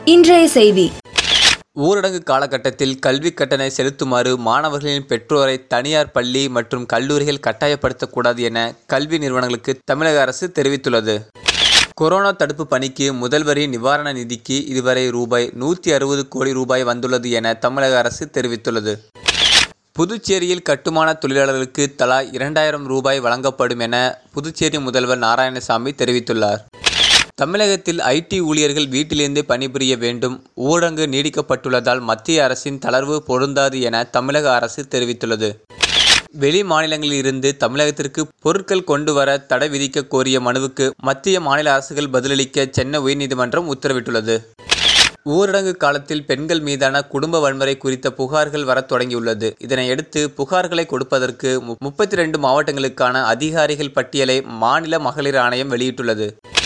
இன்றைய செய்தி ஊரடங்கு காலகட்டத்தில் கல்வி கட்டணை செலுத்துமாறு மாணவர்களின் பெற்றோரை தனியார் பள்ளி மற்றும் கல்லூரிகள் கட்டாயப்படுத்தக்கூடாது என கல்வி நிறுவனங்களுக்கு தமிழக அரசு தெரிவித்துள்ளது கொரோனா தடுப்பு பணிக்கு முதல்வரின் நிவாரண நிதிக்கு இதுவரை ரூபாய் நூற்றி அறுபது கோடி ரூபாய் வந்துள்ளது என தமிழக அரசு தெரிவித்துள்ளது புதுச்சேரியில் கட்டுமான தொழிலாளர்களுக்கு தலா இரண்டாயிரம் ரூபாய் வழங்கப்படும் என புதுச்சேரி முதல்வர் நாராயணசாமி தெரிவித்துள்ளார் தமிழகத்தில் ஐடி ஊழியர்கள் வீட்டிலிருந்தே பணிபுரிய வேண்டும் ஊரடங்கு நீடிக்கப்பட்டுள்ளதால் மத்திய அரசின் தளர்வு பொருந்தாது என தமிழக அரசு தெரிவித்துள்ளது வெளி மாநிலங்களில் இருந்து தமிழகத்திற்கு பொருட்கள் கொண்டு வர தடை விதிக்க கோரிய மனுவுக்கு மத்திய மாநில அரசுகள் பதிலளிக்க சென்னை உயர்நீதிமன்றம் உத்தரவிட்டுள்ளது ஊரடங்கு காலத்தில் பெண்கள் மீதான குடும்ப வன்முறை குறித்த புகார்கள் வரத் தொடங்கியுள்ளது இதனையடுத்து புகார்களை கொடுப்பதற்கு முப்பத்தி ரெண்டு மாவட்டங்களுக்கான அதிகாரிகள் பட்டியலை மாநில மகளிர் ஆணையம் வெளியிட்டுள்ளது